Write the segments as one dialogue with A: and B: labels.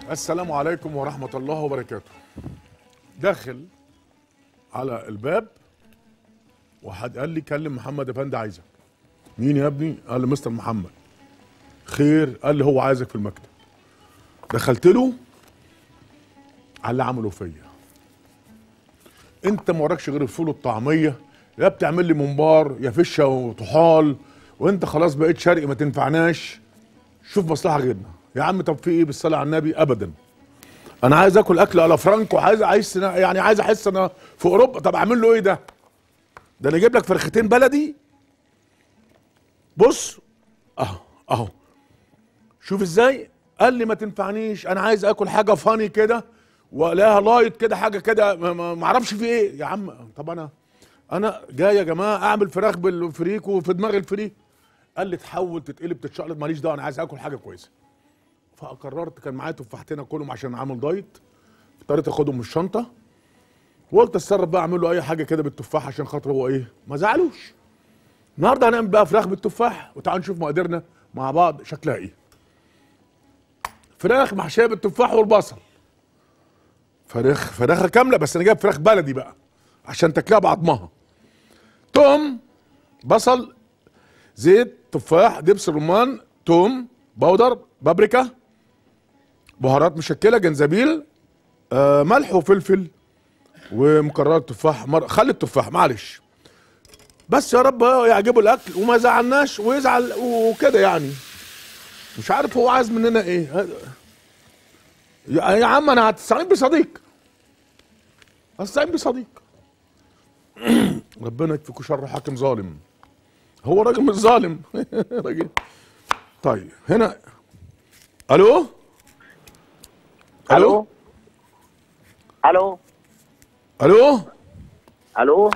A: السلام عليكم ورحمة الله وبركاته داخل على الباب وحد قال لي كلم محمد افندي عايزك مين يا ابني قال لي مستر محمد خير قال لي هو عايزك في المكتب دخلت له على اللي عمله فيا انت ما وراكش غير الفول والطعميه يا بتعمل لي ممبار يا فشه وطحال وانت خلاص بقيت شرقي ما تنفعناش شوف مصلحه غيرنا يا عم طب في ايه بالصلاه على النبي ابدا انا عايز اكل اكل على فرانك وعايز عايز يعني عايز احس انا في اوروبا طب اعمل له ايه ده ده انا اجيب لك فرختين بلدي بص اهو اهو شوف ازاي قال لي ما تنفعنيش انا عايز اكل حاجه فاني كده ولاها لايت كده حاجه كده ما- ما ما اعرفش في ايه يا عم طب انا انا جاي يا جماعه اعمل فراخ بالفريك وفي دماغي الفريك قال لي تحول تتقلب تتشقلب ماليش دعوه انا عايز اكل حاجه كويسه فقررت كان معايا تفاحتين اكلهم عشان عامل دايت اضطريت اخدهم من الشنطه وقلت اتصرف بقى اعمل له اي حاجه كده بالتفاح عشان خاطر هو ايه ما زعلوش النهارده هنعمل بقى فراخ بالتفاح وتعالوا نشوف مقاديرنا مع بعض شكلها ايه فراخ محشيه بالتفاح والبصل فراخ فراخه كامله بس انا جايب فراخ بلدي بقى عشان تاكلها بعضمها توم بصل زيت تفاح دبس رمان توم بودر بابريكا بهارات مشكله جنزبيل آه ملح وفلفل ومكررات تفاح مر... خلي التفاح معلش بس يا رب يعجبه الاكل وما زعلناش ويزعل وكده يعني مش عارف هو عايز مننا ايه هذا- يا يا عم انا هتستعين بصديق هستعين بصديق ربنا يكفيكوا شر حاكم ظالم هو راجل مش ظالم راجل طيب هنا الو الو
B: الو
A: الو
B: الو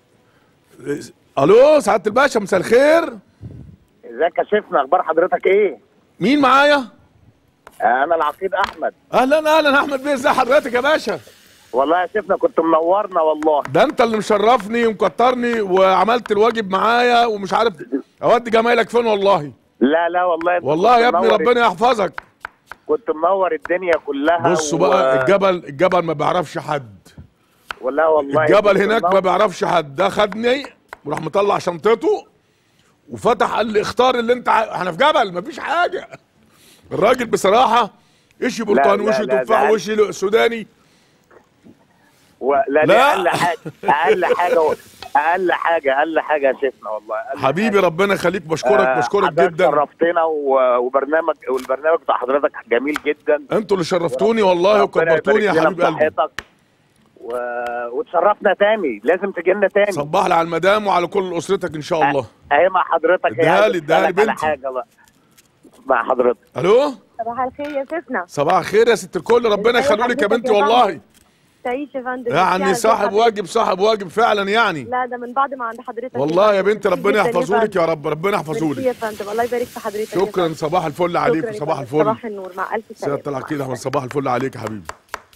A: الو سعاده الباشا مساء الخير
B: ازيك يا شيفنا اخبار حضرتك ايه
A: مين معايا
B: انا العقيد احمد
A: اهلا اهلا احمد بيه ازي حضرتك يا باشا
B: والله يا شيفنا كنت منورنا والله
A: ده انت اللي مشرفني ومكترني وعملت الواجب معايا ومش عارف اودي جمايلك فين والله
B: لا لا والله أنت
A: والله
B: كنت
A: يا ابني
B: منور-
A: ربنا يحفظك
B: كنت منور الدنيا كلها
A: بصوا بقى الجبل الجبل ما بيعرفش حد
B: والله والله
A: الجبل
B: كنت
A: هناك ما
B: منور.
A: بيعرفش حد ده خدني وراح مطلع شنطته وفتح قال لي اختار اللي انت عاي... احنا في جبل مفيش حاجه الراجل بصراحه وشي برتقان
B: لا،
A: وشي
B: لا،
A: تفاح
B: ده-
A: وشي سوداني
B: و... لا,
A: لا.
B: لا اقل حاجه اقل حاجه و... اقل حاجه اقل حاجه يا شيفنا والله أقل
A: حبيبي
B: حاجة.
A: ربنا يخليك بشكرك
B: آه،
A: بشكرك
B: حضرتك
A: جدا
B: شرفتنا و... وبرنامج والبرنامج بتاع حضرتك جميل جدا
A: انتوا اللي شرفتوني والله
B: ربنا
A: وكبرتوني يا
B: يبارك لنا
A: حبيب
B: في
A: قلبي
B: صحتك و... وتشرفنا تاني لازم تجي لنا تاني
A: صباح لي على المدام وعلى كل اسرتك ان شاء الله
B: اهي مع حضرتك
A: اديها
B: هي
A: لي- اديها لي
B: بتسألك على
A: بنتي.
B: حاجه بقى مع حضرتك
A: الو
C: صباح الخير يا سيفنا
A: صباح الخير يا ست الكل ربنا
C: ازاي
A: يخليك يا
C: حضرتك
A: بنتي
C: يا
A: والله
C: فندم؟ تعيش يا فندم
A: يعني
C: ميرسي على
A: صاحب
C: ذوق
A: واجب صاحب واجب فعلا يعني
C: حضرتك. لا ده من بعد ما عند حضرتك
A: والله يا
C: فندم.
A: بنتي
C: ميرسي
A: ربنا
C: جداً
A: يحفظه لك
C: فندم.
A: يا رب ربنا يحفظه
C: ميرسي يا
A: لك
C: فندم الله يبارك في حضرتك يا
A: شكرا
C: فندم.
A: صباح الفل عليك
C: شكراً يا
A: وصباح
C: فندم.
A: الفل
C: صباح النور مع الف سلامه
A: سيادة العقيد
C: مع
A: احمد
C: السلامة.
A: صباح الفل عليك يا حبيبي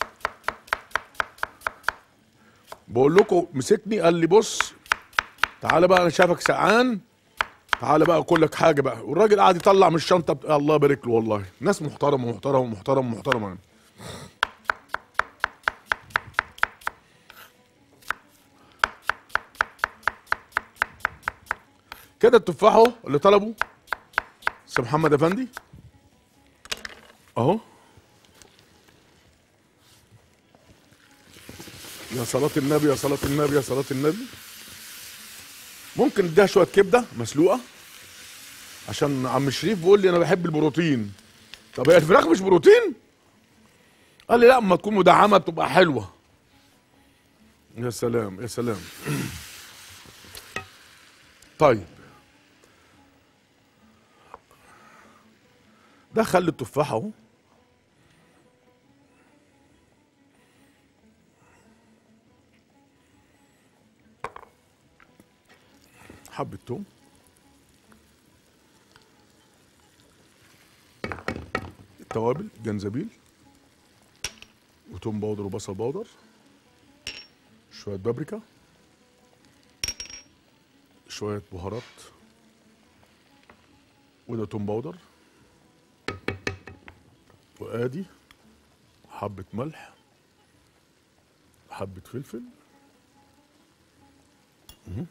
A: بقول لكم مسكني قال لي بص تعالى بقى انا شايفك سقعان تعالى بقى اكل لك حاجه بقى والراجل قاعد يطلع من الشنطه بت... الله يبارك له والله ناس محترمه محترمه محترمه محترمه كده التفاح اهو اللي طلبه سي محمد افندي اهو يا صلاة النبي يا صلاة النبي يا صلاة النبي ممكن اديها شوية كبدة مسلوقة عشان عم شريف بيقول لي انا بحب البروتين طب هي الفراخ مش بروتين؟ قال لي لا اما تكون مدعمة بتبقى حلوة يا سلام يا سلام طيب ده خلي التفاح اهو حبة توم التوابل جنزبيل وتوم باودر وبصل باودر شوية بابريكا شوية بهارات وده توم باودر وادي حبة ملح حبة فلفل مهم.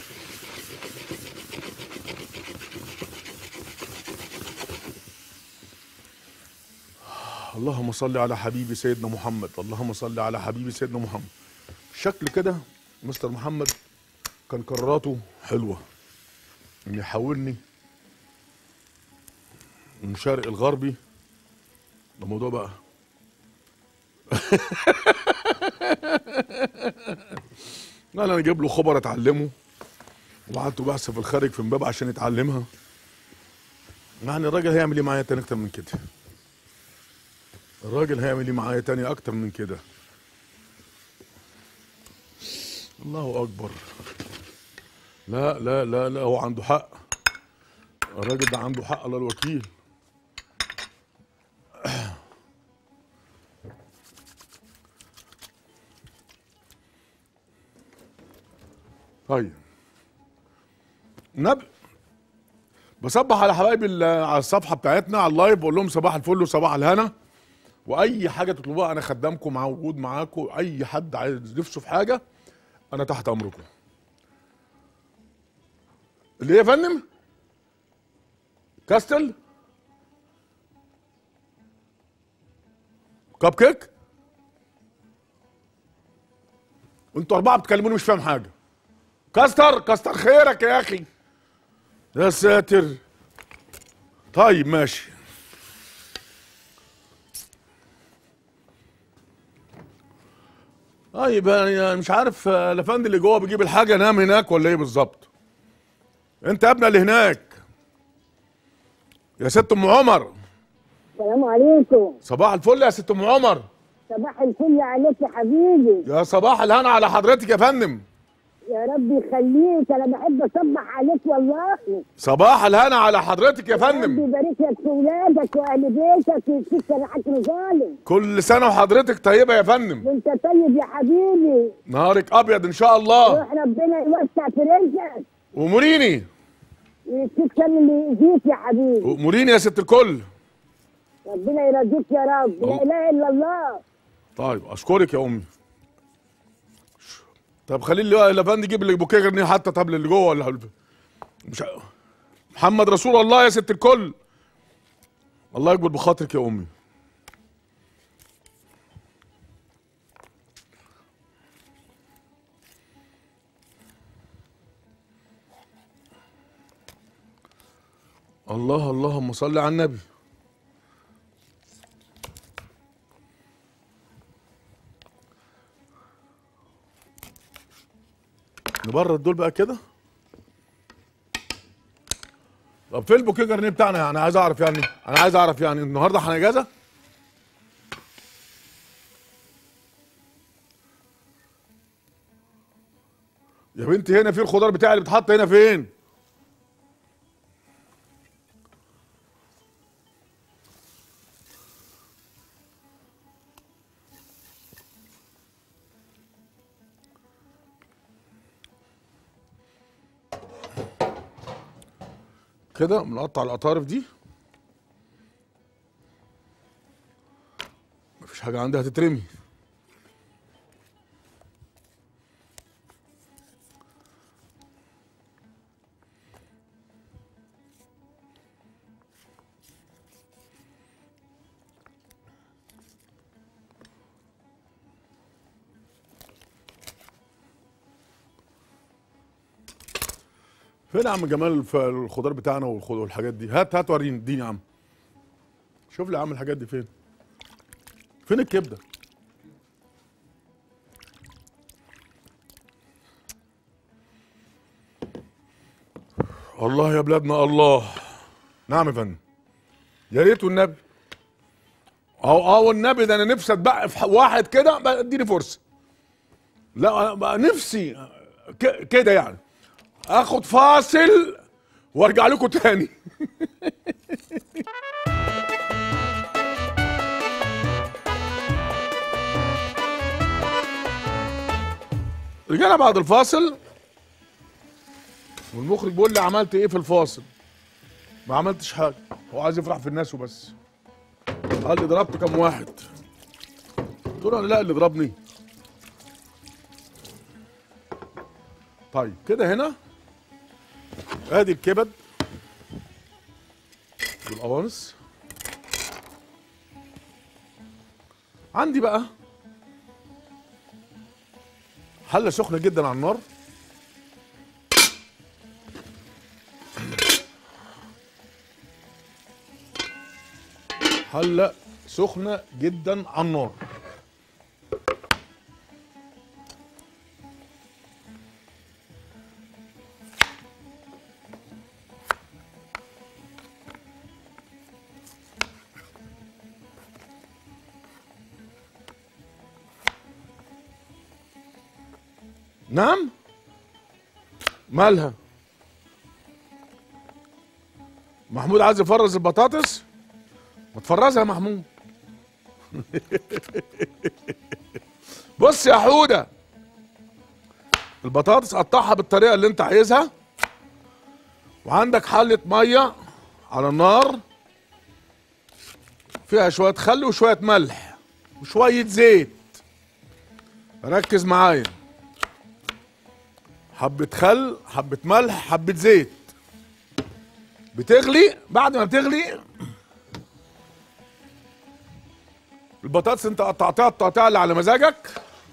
A: اللهم صل على حبيبي سيدنا محمد اللهم صل على حبيبي سيدنا محمد شكل كده مستر محمد كان قراراته حلوة ان يحولني من الشرق الغربي ده موضوع بقى لا انا اجيب له خبر اتعلمه وقعدت بحث في الخارج في امبابة عشان يتعلمها يعني الراجل هيعمل ايه معايا تاني اكتر من كده الراجل هيعمل ايه معايا تاني اكتر من كده الله اكبر لا لا لا لا هو عنده حق الراجل ده عنده حق الله الوكيل طيب نب بصبح على حبايبي ال- على الصفحه بتاعتنا على اللايف بقول لهم صباح الفل وصباح الهنا واي حاجه تطلبوها انا خدامكم موجود معاكم اي حد عايز نفسه في حاجه انا تحت امركم اللي ايه يا فندم كاستل كاب كيك انتوا اربعه بتكلموني مش فاهم حاجه كاستر كاستر خيرك يا اخي يا ساتر طيب ماشي طيب يعني مش عارف آه، الافندي اللي جوه بيجيب الحاجه نام هناك ولا ايه بالظبط انت يا ابني اللي هناك يا ست ام عمر
D: السلام عليكم
A: صباح الفل يا ست ام عمر
D: صباح الفل عليك يا حبيبي
A: يا صباح الهنا على حضرتك يا فندم
D: يا رب يخليك انا بحب اصبح عليك والله
A: صباح الهنا على حضرتك يا
D: رب
A: فندم
D: يبارك لك في ولادك واهل بيتك ويكفيك شريعه ظالم
A: كل سنه وحضرتك طيبه يا فندم
D: وانت طيب يا حبيبي
A: نهارك ابيض ان شاء الله
D: روح ربنا يوسع في رزقك
A: ومريني
D: ويكفيك شر اللي يأذيك يا حبيبي
A: ومريني يا ست الكل
D: ربنا يرضيك يا رب لا اله الا الله
A: طيب اشكرك يا امي طب خلي اللي الافندي يجيب اللي بوكيه جرنيه حتى طب اللي جوه ولا مش ع- محمد رسول الله يا ست الكل الله يكبر بخاطرك يا امي الله اللهم صل على النبي نبرد دول بقى كده طب فين البوكيه جرنيه بتاعنا يعني عايز اعرف يعني انا عايز اعرف يعني النهارده احنا اجازه يا بنتي هنا في الخضار بتاعي اللي بيتحط هنا فين كده بنقطع الاطارف دي مفيش حاجه عندها تترمي فين يا عم جمال الف- الخضار بتاعنا والخ- والحاجات دي هات هات وريني اديني يا عم شوف لي يا عم الحاجات دي فين فين الكبده الله يا بلادنا الله نعم يا فندم يا ريت والنبي اهو اه والنبي ده انا نفسي اتبقى في ح- واحد كده بقى اديني فرصه لا أنا بقى نفسي ك- كده يعني اخد فاصل وارجع لكم تاني رجعنا بعد الفاصل والمخرج بيقول لي عملت ايه في الفاصل ما عملتش حاجه هو عايز يفرح في الناس وبس قال لي ضربت كام واحد قلت له انا لا اللي ضربني طيب كده هنا ادي الكبد والقوانص عندي بقى حله سخنه جدا على النار حله سخنه جدا على النار نعم مالها محمود عايز يفرز البطاطس ما تفرزها يا محمود بص يا حوده البطاطس قطعها بالطريقه اللي انت عايزها وعندك حله ميه على النار فيها شويه خل وشويه ملح وشويه زيت ركز معايا حبة خل حبة ملح حبة زيت بتغلي بعد ما بتغلي البطاطس انت قطعتها التقطيع اللي على مزاجك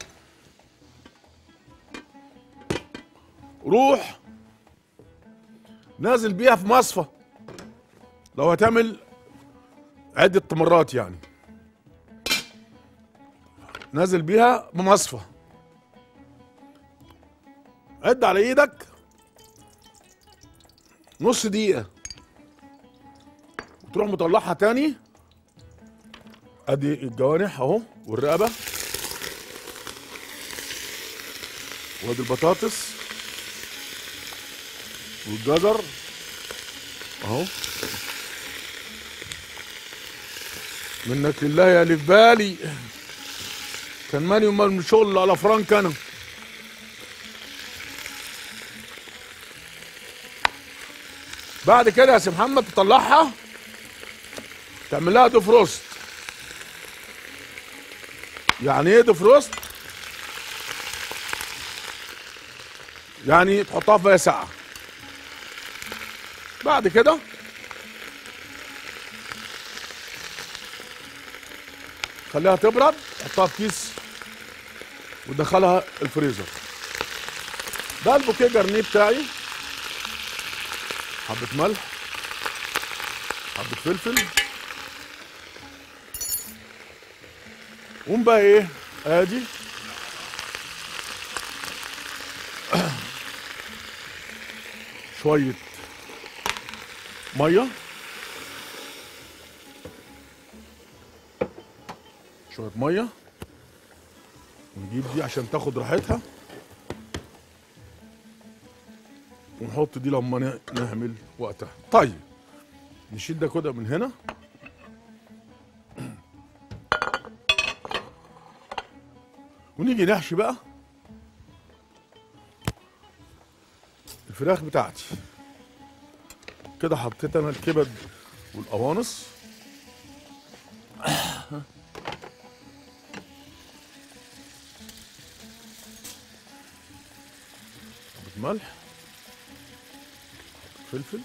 A: روح نازل بيها في مصفى لو هتعمل عدة مرات يعني نازل بيها بمصفى عد على ايدك نص دقيقة وتروح مطلعها تاني ادي الجوانح اهو والرقبة وادي البطاطس والجزر اهو منك لله يا اللي في بالي كان مالي ومال من الشغل على فرانك انا بعد كده يا سي محمد تطلعها تعمل لها ديفروست يعني ايه ديفروست يعني تحطها في ميه ساقعه بعد كده خليها تبرد حطها في كيس ودخلها الفريزر ده البوكيه جرنيه بتاعي حبة ملح حبة فلفل قوم بقى ايه ادي شوية مية شوية مية ونجيب دي عشان تاخد راحتها ونحط دي لما ن- نعمل وقتها طيب نشيل ده كده من هنا ونيجي نحشي بقى الفراخ بتاعتي كده حطيت انا الكبد والقوانص حبة ملح فلفل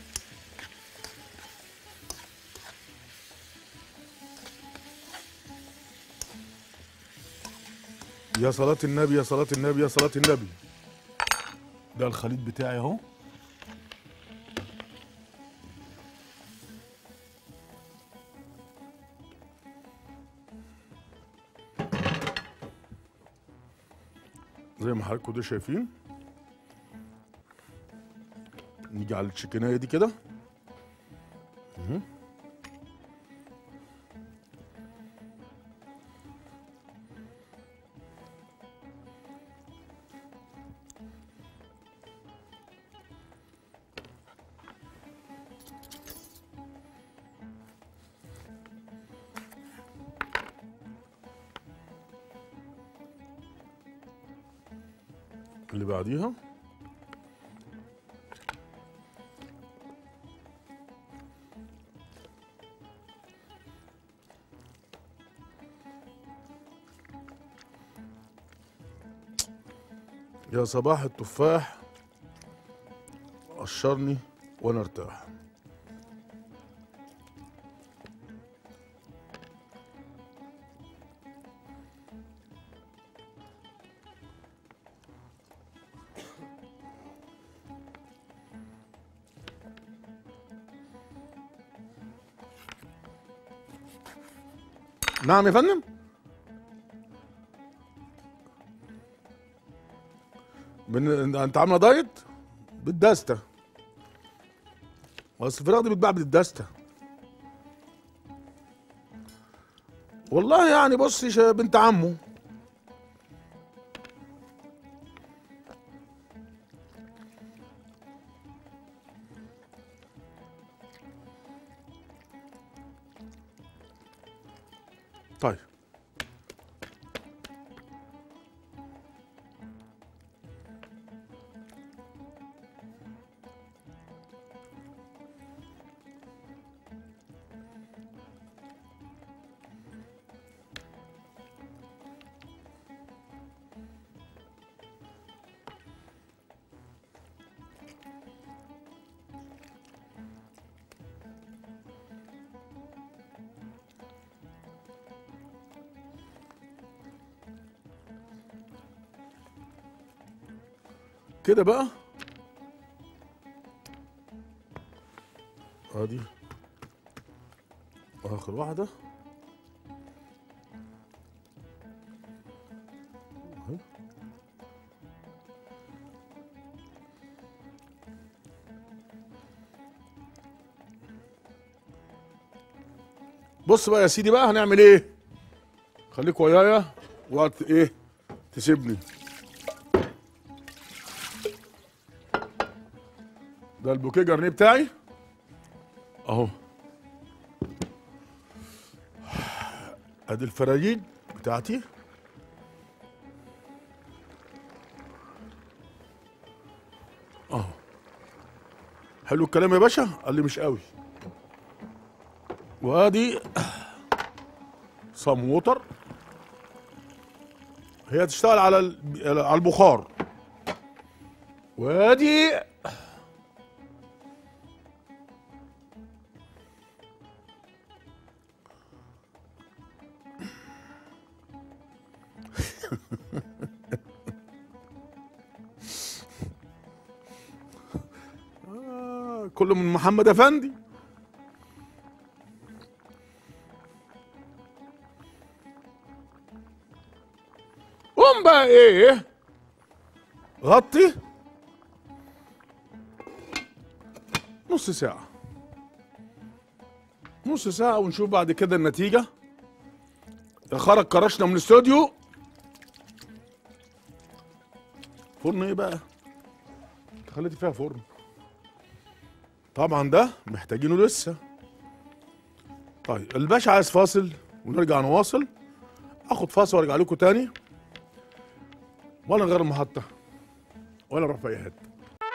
A: يا صلاة النبي يا صلاة النبي يا صلاة النبي ده الخليط بتاعي اهو زي ما حضراتكم ده شايفين نيجي على التشيكنايه دي كده مهم. اللي بعديها يا صباح التفاح قشرني وانا ارتاح نعم يا فندم من انت عامله دايت بالدستة بس الفراخ دي بتتباع بالدستة والله يعني بصي ش- بنت عمه طيب كده بقى ادي اخر واحده أهي. بص بقى يا سيدي بقى هنعمل ايه خليك ويايا وقت ايه تسيبني ده البوكيه جرنيه بتاعي اهو ادي الفراجيل بتاعتي اهو حلو الكلام يا باشا قال لي مش قوي وادي صم ووتر هي تشتغل على ال- على البخار وادي آه، كله من محمد افندي قوم بقى ايه غطي نص ساعة نص ساعة ونشوف بعد كده النتيجة خرج كرشنا من الاستوديو فرن ايه بقى انت خليتي فيها فرن طبعا ده محتاجينه لسه طيب الباشا عايز فاصل ونرجع نواصل اخد فاصل وارجع لكم تاني ولا غير المحطة ولا اروح في اي حته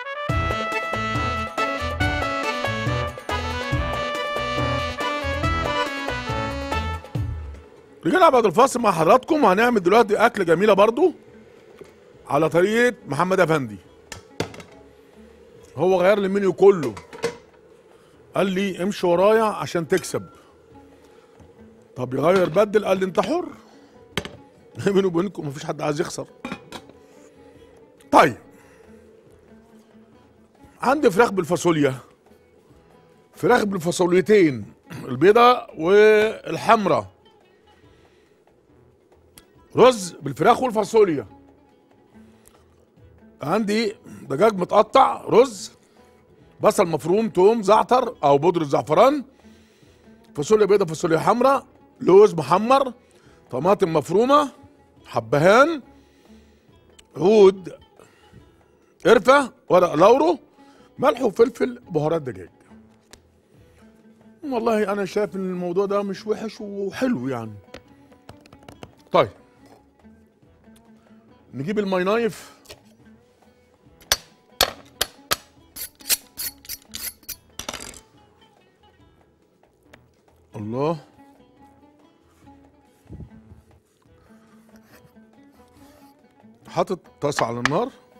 A: رجعنا بعد الفاصل مع حضراتكم وهنعمل دلوقتي اكله جميله برضو على طريقه محمد افندي هو غير لي المنيو كله قال لي امشي ورايا عشان تكسب طب يغير بدل قال لي انت حر بيني وبينكم مفيش حد عايز يخسر طيب عندي فراخ بالفاصوليا فراخ بالفاصوليتين البيضة والحمراء رز بالفراخ والفاصوليا عندي دجاج متقطع رز بصل مفروم توم زعتر او بودرة زعفران فاصوليا بيضة فاصوليا حمراء لوز محمر طماطم مفرومة حبهان عود قرفة ورق لورو ملح وفلفل بهارات دجاج والله انا شايف ان الموضوع ده مش وحش وحلو يعني طيب نجيب الماي نايف الله حاطط طاسة على النار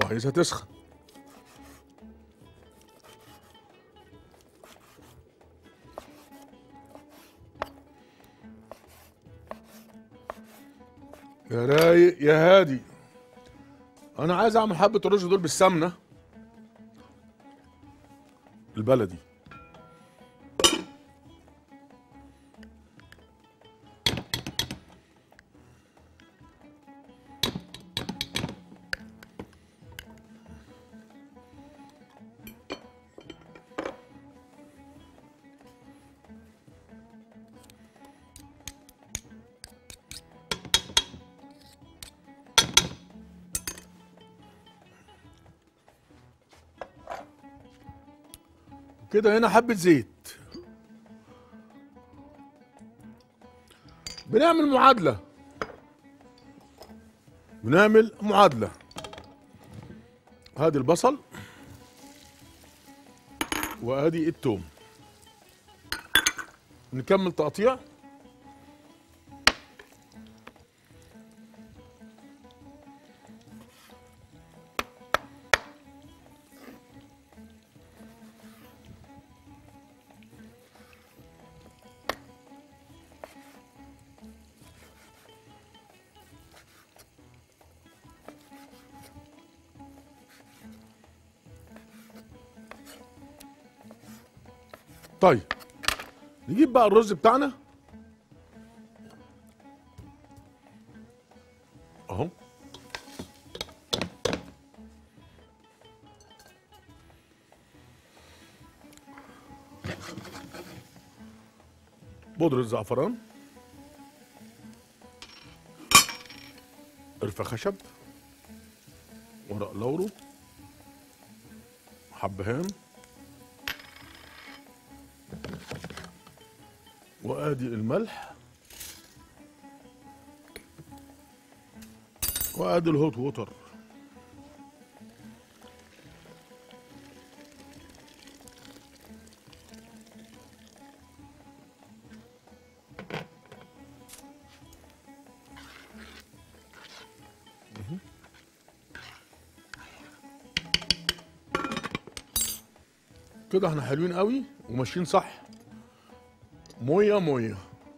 A: عايزها تسخن يا رايق يا هادي انا عايز اعمل حبه الرز دول بالسمنه البلدي كده هنا حبة زيت بنعمل معادلة بنعمل معادلة هادي البصل وادي التوم نكمل تقطيع طيب نجيب بقى الرز بتاعنا اهو بودرة زعفران قرفة خشب ورق لورو حبهان وادي الملح وادي الهوت ووتر مهم. كده احنا حلوين قوي وماشيين صح مويه مويه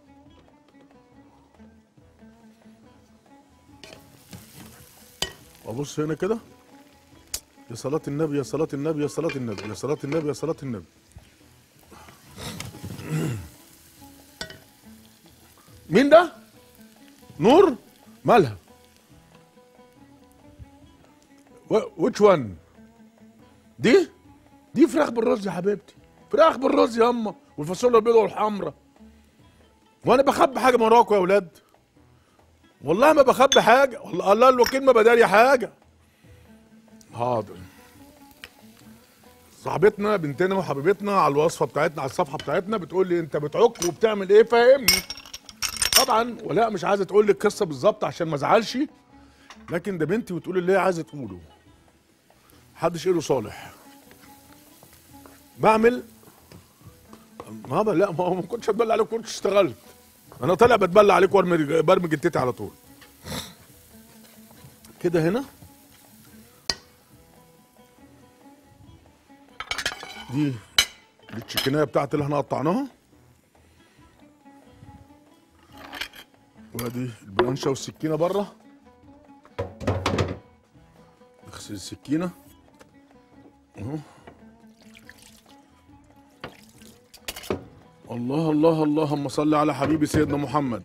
A: ابص هنا كده يا صلاة النبي يا صلاة النبي يا صلاة النبي يا صلاة النبي يا صلاة النبي مين ده؟ نور؟ مالها؟ ويتش وان؟ دي؟ دي فراخ بالرز يا حبيبتي فراخ بالرز يا اما والفاصوليا البيضاء والحمراء وانا بخبي حاجه من وراكم يا اولاد والله ما بخبي حاجه والله الله الوكيل ما بداري حاجه حاضر صاحبتنا بنتنا وحبيبتنا على الوصفه بتاعتنا على الصفحه بتاعتنا بتقول لي انت بتعك وبتعمل ايه فاهمني طبعا ولا مش عايزه تقول لي القصه بالظبط عشان ما ازعلش لكن ده بنتي بتقول اللي هي عايزه تقوله محدش قاله صالح بعمل ماما لا ما هو ما كنتش اتبلى عليك كنت اشتغلت انا طالع بتبلى عليك وارمي برمي جتتي على طول كده هنا دي التشيكنيه بتاعتي اللي احنا قطعناها وادي البلانشه والسكينه بره نغسل السكينه اهو الله الله اللهم صل على حبيبي سيدنا محمد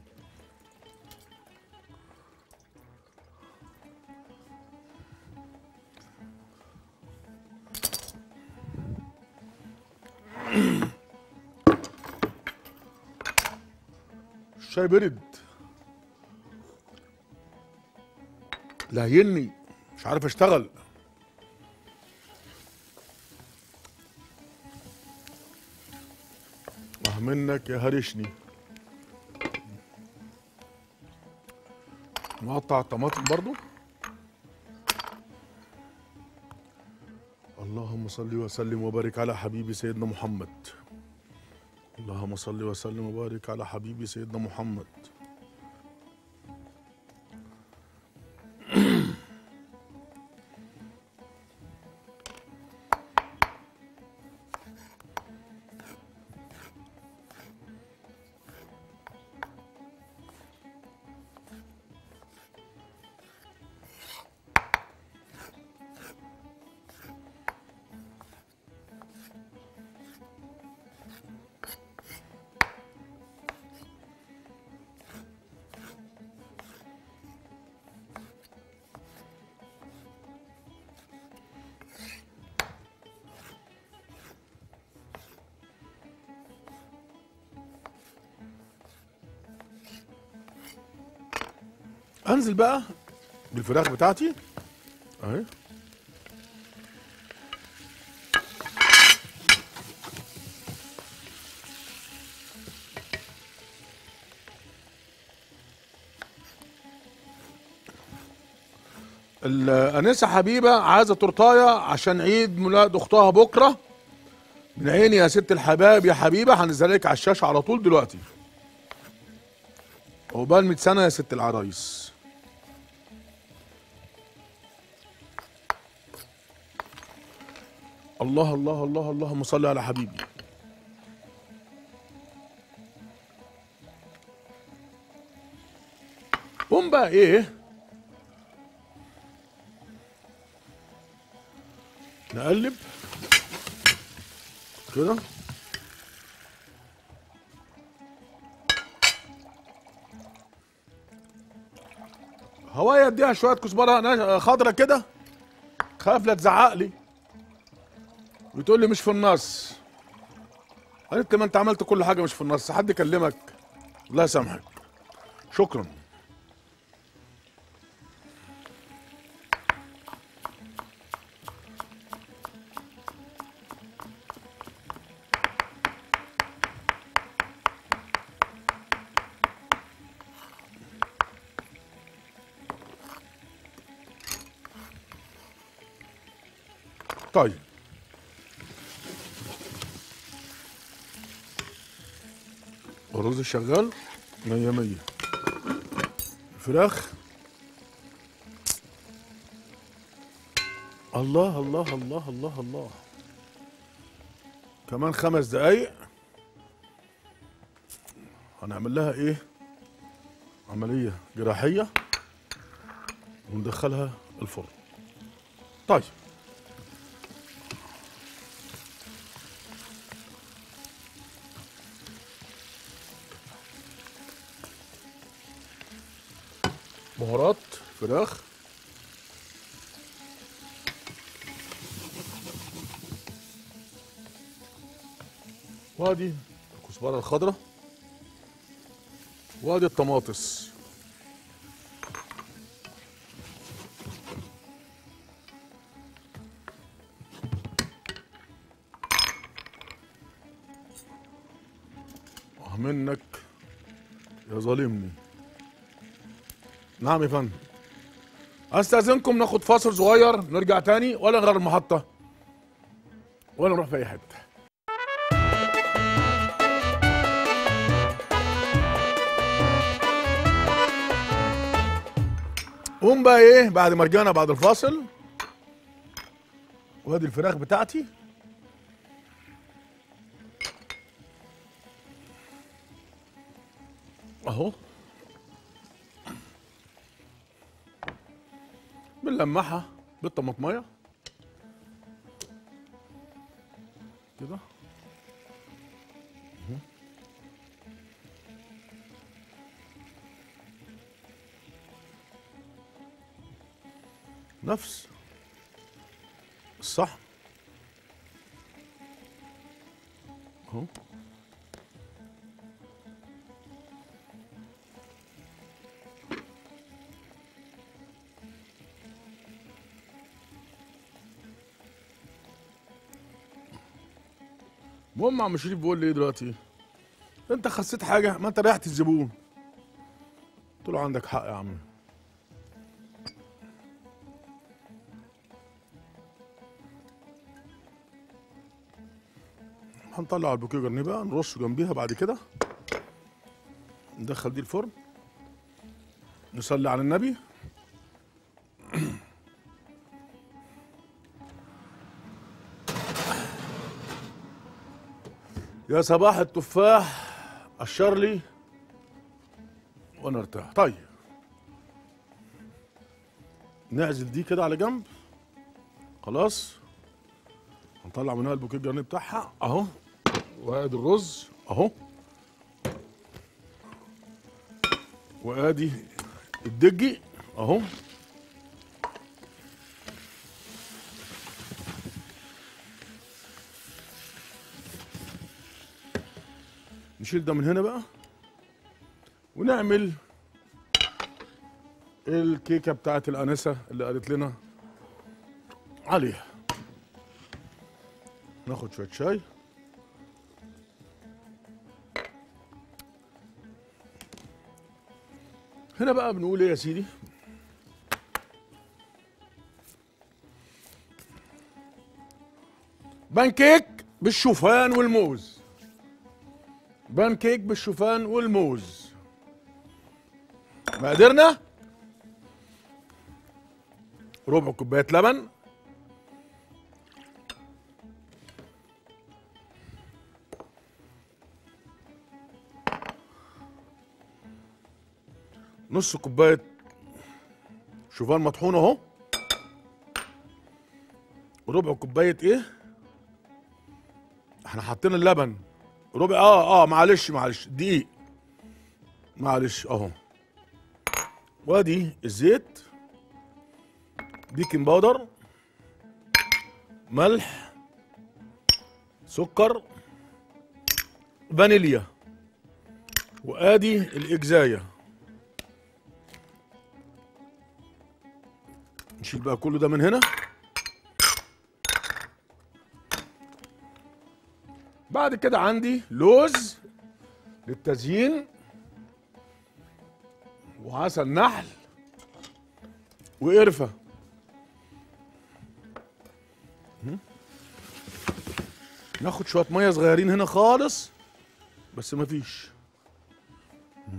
A: الشاي برد لهيني مش عارف اشتغل اه منك يا هرشني نقطع الطماطم برضو اللهم صل وسلم وبارك على حبيبي سيدنا محمد اللهم صل وسلم وبارك على حبيبي سيدنا محمد انزل بقى بالفراخ بتاعتي اهي الأنسة حبيبة عايزة تورتاية عشان عيد ميلاد أختها بكرة من عيني يا ست الحباب يا حبيبة هنزلها لك على الشاشة على طول دلوقتي عقبال 100 سنة يا ست العرايس الله الله الله اللهم صل على حبيبي قوم بقى ايه نقلب كده هواية اديها شوية كزبرة نا- خضرة كده خاف لا تزعق لي بتقول لي مش في النص قالت ما انت عملت كل حاجة مش في النص حد كلمك الله يسامحك شكرا طيب الرز شغال مية مية الفراخ الله الله الله الله الله كمان خمس دقايق هنعمل لها ايه عملية جراحية وندخلها الفرن طيب بهارات فراخ وادي الكزبره الخضراء وادي الطماطس آه منك يا ظالمني نعم يا فندم استاذنكم ناخد فاصل صغير نرجع تاني ولا نغير المحطه ولا نروح في اي حته قوم بقى ايه بعد ما رجعنا بعد الفاصل وادي الفراخ بتاعتي اهو بنلمعها بالطماطميه كده اهو. نفس الصح اهو المهم عم شريف بيقول لي ايه دلوقتي انت خسيت حاجه ما انت ريحت الزبون قلت له عندك حق يا عم هنطلع البوكيه جرنيه بقى نرشه جنبيها بعد كده ندخل دي الفرن نصلي على النبي يا صباح التفاح قشر لي وانا ارتاح طيب نعزل دي كده على جنب خلاص هنطلع منها البوكيه الجرنيه بتاعها اهو وادي الرز اهو وادي الدجي اهو نشيل ده من هنا بقى ونعمل الكيكه بتاعت الانسه اللي قالت لنا عليها ناخد شويه شاي هنا بقى بنقول ايه يا سيدي بانكيك بالشوفان والموز بانكيك بالشوفان والموز مقاديرنا ربع كوبايه لبن نص كوبايه شوفان مطحون اهو وربع كوبايه ايه احنا حاطين اللبن ربع اه اه معلش معلش دقيق معلش اهو وادي الزيت بيكنج باودر ملح سكر فانيليا وادي الاجزايه نشيل بقى كله ده من هنا بعد كده عندي لوز للتزيين وعسل نحل وقرفة مم. ناخد شوية مية صغيرين هنا خالص بس مفيش مم.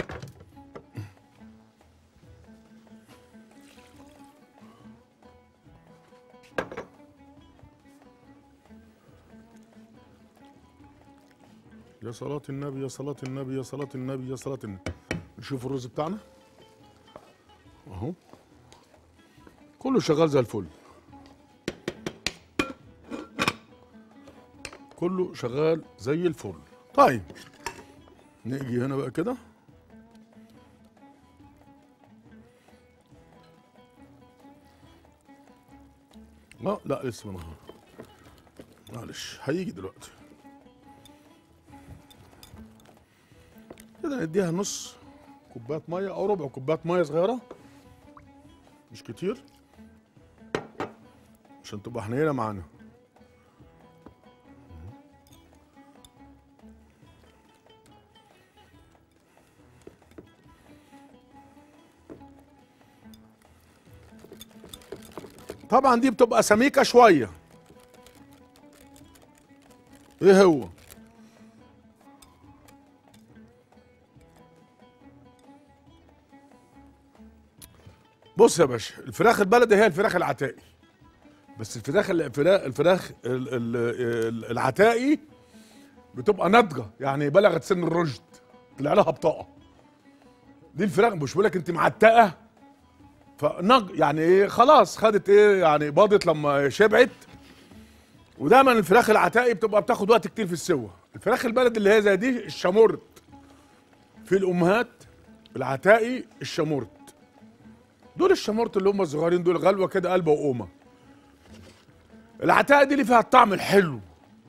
A: يا صلاة النبي يا صلاة النبي يا صلاة النبي يا صلاة النبي نشوف الرز بتاعنا اهو كله شغال زي الفل كله شغال زي الفل طيب نيجي هنا بقى كده لا لا لسه ما معلش هيجي دلوقتي كده نديها نص كوبايه ميه او ربع كوبايه ميه صغيره مش كتير عشان تبقى حنينه معانا طبعا دي بتبقى سميكه شويه ايه هو بص يا باشا الفراخ البلدي هي الفراخ العتائي بس الفراخ الفراخ الفراخ ال- ال- ال- العتائي بتبقى ناضجه يعني بلغت سن الرشد طلع لها بطاقه دي الفراخ مش بقول لك انت معتقه فنج يعني ايه خلاص خدت ايه يعني باضت لما شبعت ودايما الفراخ العتائي بتبقى بتاخد وقت كتير في السوا الفراخ البلد اللي هي زي دي الشامورت في الامهات العتائي الشامورت دول الشمورت اللي هم الصغيرين دول غلوه كده قلبه وقومه العتاقه دي اللي فيها الطعم الحلو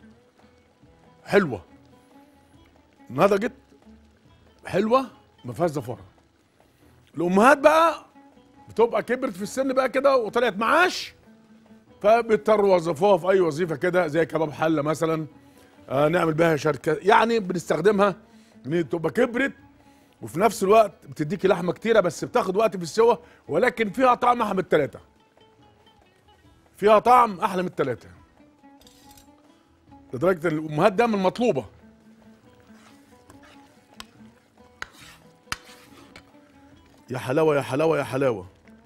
A: حلوه نضجت حلوه ما فيهاش زفاره الامهات بقى بتبقى كبرت في السن بقى كده وطلعت معاش فبيضطروا يوظفوها في اي وظيفه كده زي كباب حله مثلا آه نعمل بيها شركه يعني بنستخدمها ان هي تبقى كبرت وفي نفس الوقت بتديكي لحمه كتيره بس بتاخد وقت في السوا ولكن فيها طعم احلى من التلاته فيها طعم احلى من التلاته لدرجه ان الامهات دايما مطلوبه يا حلاوه يا حلاوه يا حلاوه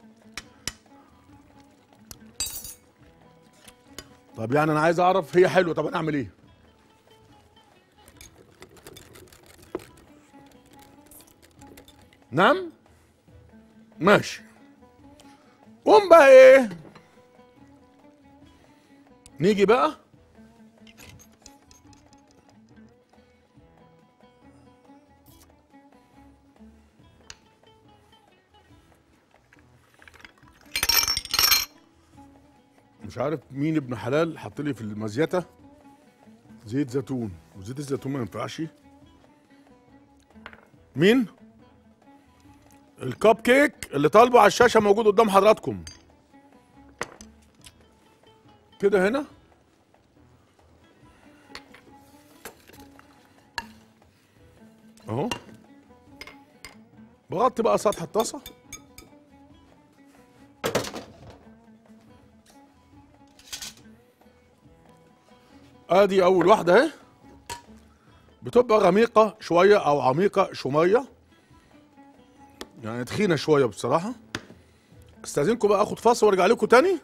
A: طب يعني انا عايز اعرف هي حلوه طب انا اعمل ايه نعم ماشي قوم بقى ايه نيجي بقى مش عارف مين ابن حلال حط لي في المزيته زيت زيتون وزيت الزيتون ما ينفعش مين الكب كيك اللي طالبه على الشاشه موجود قدام حضراتكم كده هنا اهو بغطي بقى سطح الطاسه ادي اول واحده اهي بتبقى غميقه شويه او عميقه شويه يعني تخينه شويه بصراحه استاذنكم بقى اخد فاصل وارجع لكم تاني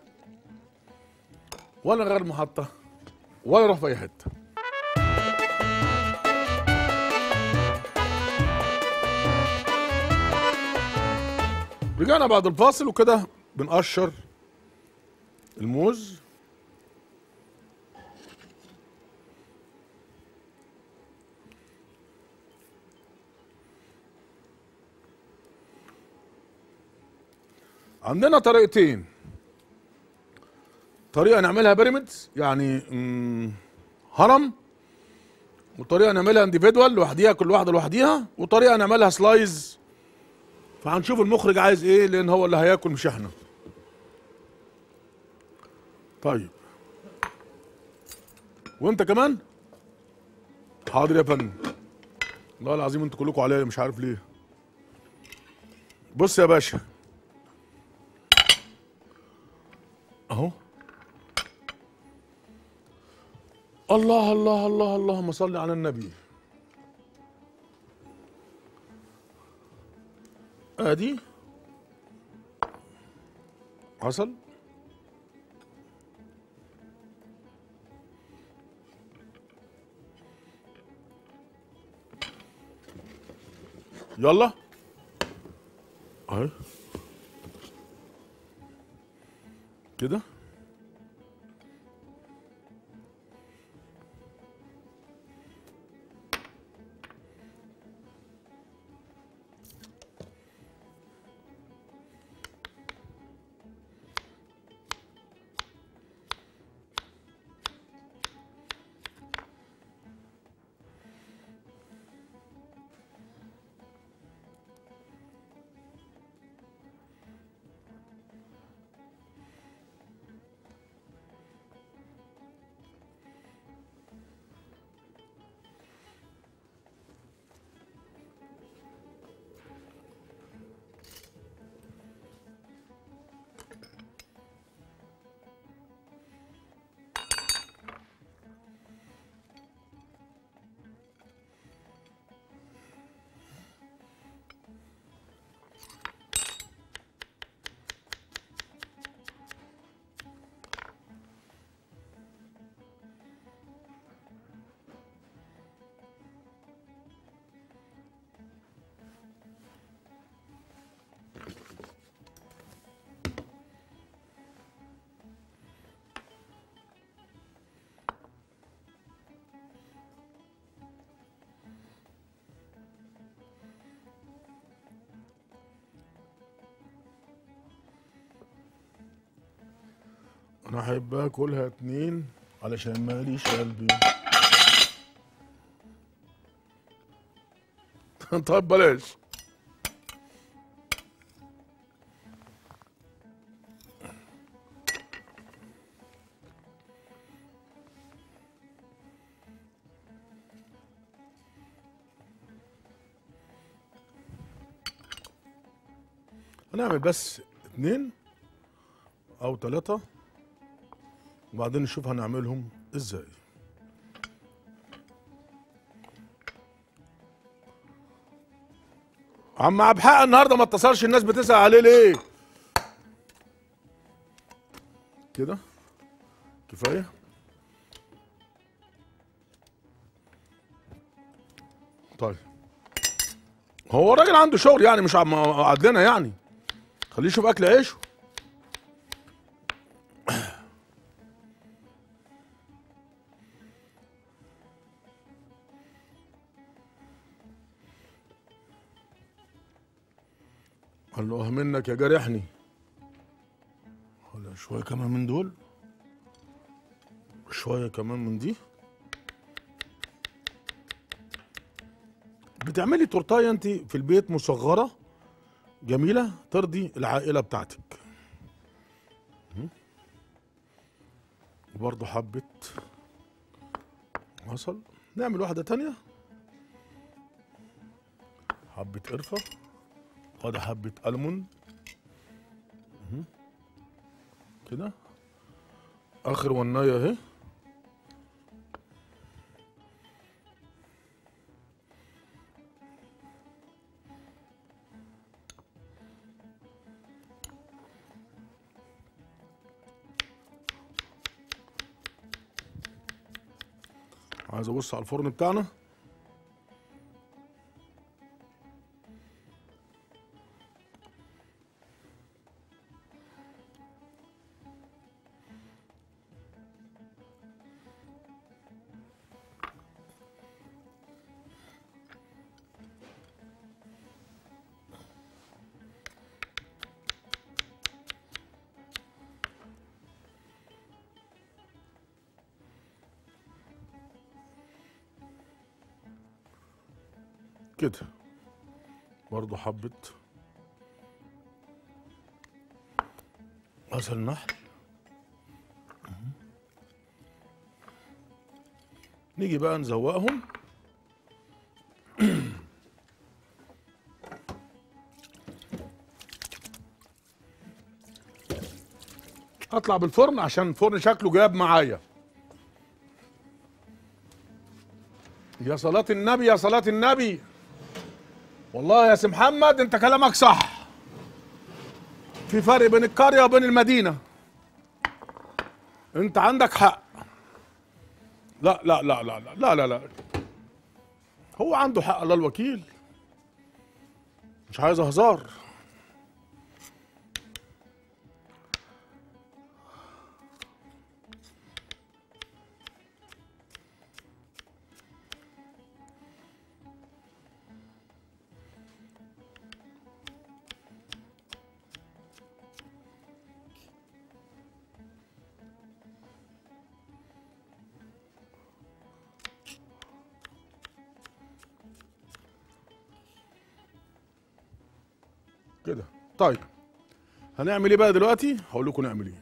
A: ولا غير محطه ولا اروح في اي حته رجعنا بعد الفاصل وكده بنقشر الموز عندنا طريقتين طريقه نعملها بيراميدز يعني مم، هرم وطريقه نعملها انديفيدوال لوحديها كل واحده لوحديها وطريقه نعملها سلايز فهنشوف المخرج عايز ايه لان هو اللي هياكل مش احنا طيب وانت كمان حاضر يا فندم والله العظيم انتوا كلكم عليا مش عارف ليه بص يا باشا اهو الله الله الله اللهم صل على النبي ادي عسل يلا اهي كده انا احب اكلها اتنين علشان ماليش قلبي طيب بلاش هنعمل بس اتنين او تلاتة وبعدين نشوف هنعملهم ازاي عم عبد الحق النهارده ما اتصلش الناس بتسأل عليه ليه كده كفايه طيب هو الراجل عنده شغل يعني مش عم قعد لنا يعني خليه يشوف اكل عيشه قال له اه منك يا جارحني ولا شويه كمان من دول شويه كمان من دي بتعملي تورتايه انت في البيت مصغره جميله ترضي العائله بتاعتك مم. وبرضه حبه بصل نعمل واحده تانية حبه قرفه وادي حبه المون مم. كده اخر ونايه اهي عايز ابص على الفرن بتاعنا كده برضو حبة عسل نحل مهم. نيجي بقى نزوقهم اطلع بالفرن عشان الفرن شكله جاب معايا يا صلاة النبي يا صلاة النبي والله يا سي محمد انت كلامك صح في فرق بين القرية وبين المدينة انت عندك حق لا لا لا لا لا لا لا, لا. هو عنده حق الله الوكيل مش عايز هزار كده طيب هنعمل ايه بقى دلوقتي هقول لكم نعمل ايه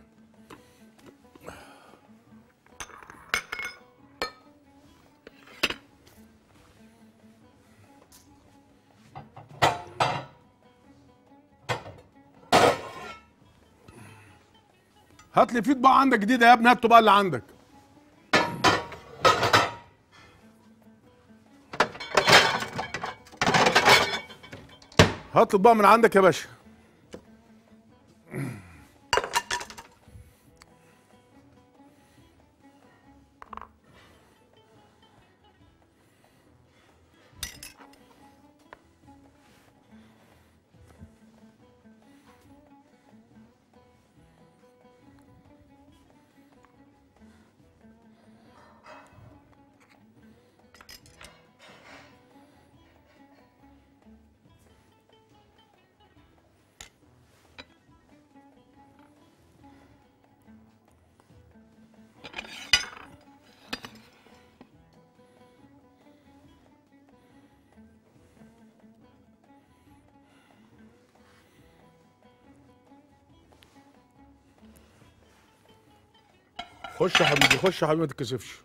A: هات لي في طباق عندك جديده يا ابني هات الطباق اللي عندك هات اطباق من عندك يا باشا خش يا حبيبي خش يا حبيبي ما تتكسفش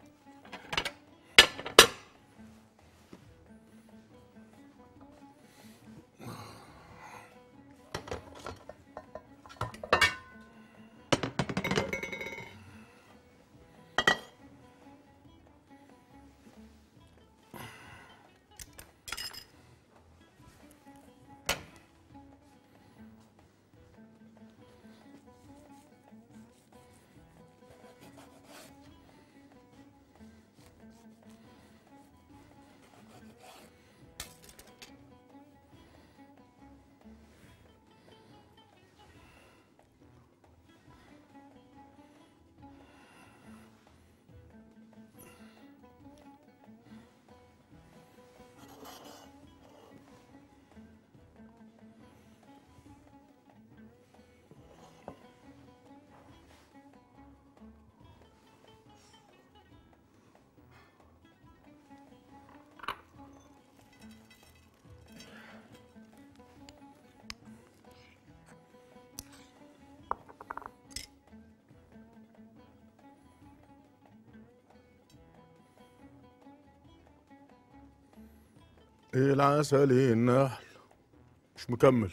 A: العسل النحل مش مكمل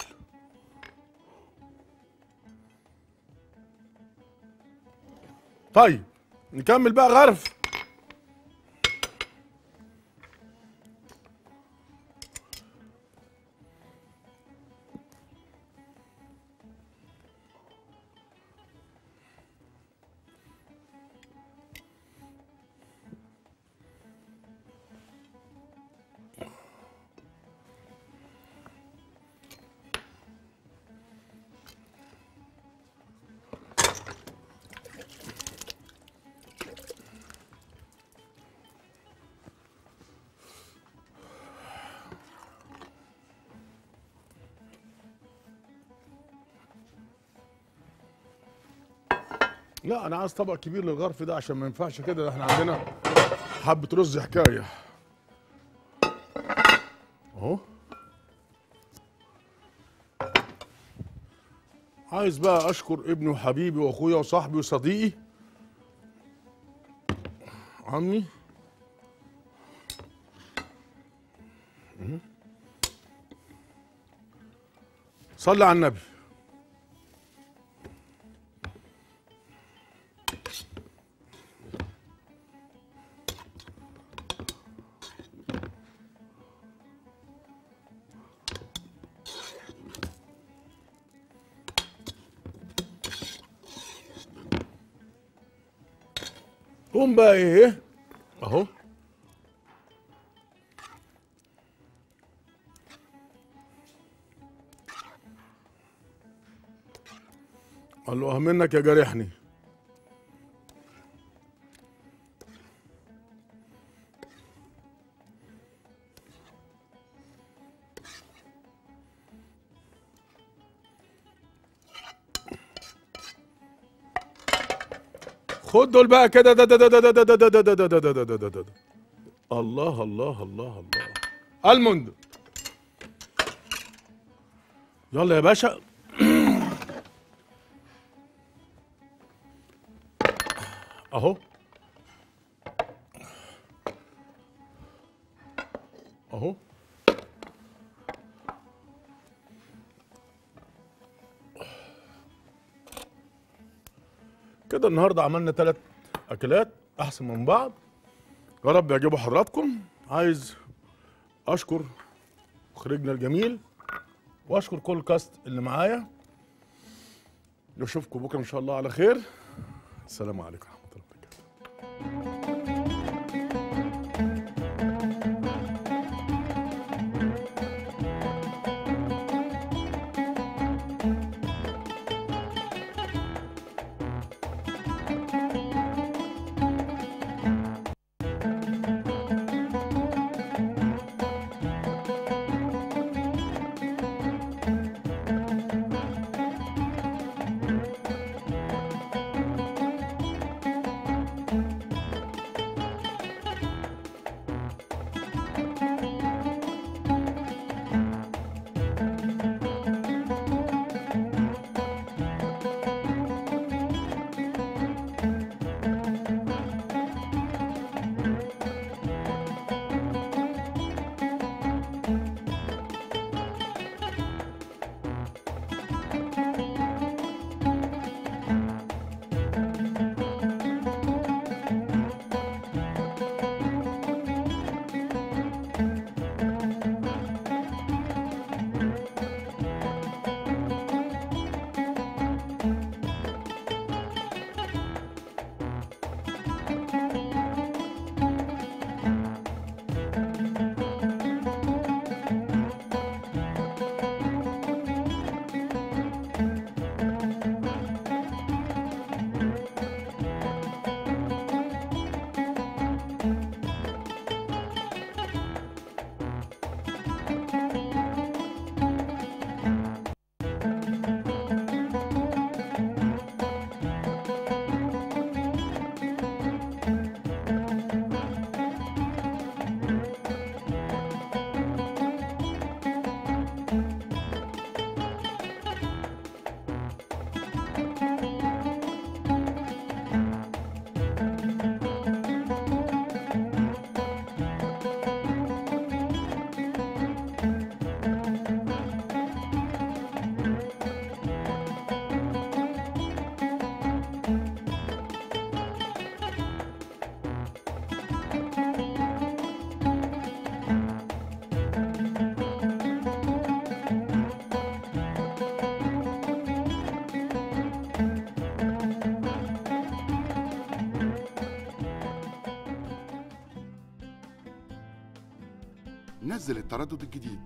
A: طيب نكمل بقى غرف لا انا عايز طبق كبير للغرف ده عشان ما ينفعش كده ده احنا عندنا حبه رز حكايه اهو عايز بقى اشكر ابني وحبيبي واخويا وصاحبي وصديقي عمي مم. صلي على النبي قوم بقى ايه اهو قال له منك يا جارحني خد دول بقى كده ده ده ده ده ده ده ده ده ده ده ده ده ده ده ده الله الله الله الله الموند يلا يا باشا اهو اهو كده النهارده عملنا ثلاث اكلات احسن من بعض يا رب يعجبوا حضراتكم عايز اشكر مخرجنا الجميل واشكر كل كاست اللي معايا نشوفكم بكره ان شاء الله على خير السلام عليكم ورحمه الله وبركاته
E: نزل التردد الجديد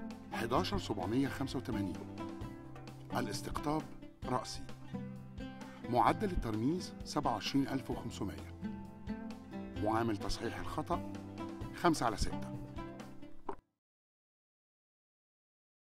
E: 11785 الاستقطاب رأسي معدل الترميز 27500 معامل تصحيح الخطأ 5 على 6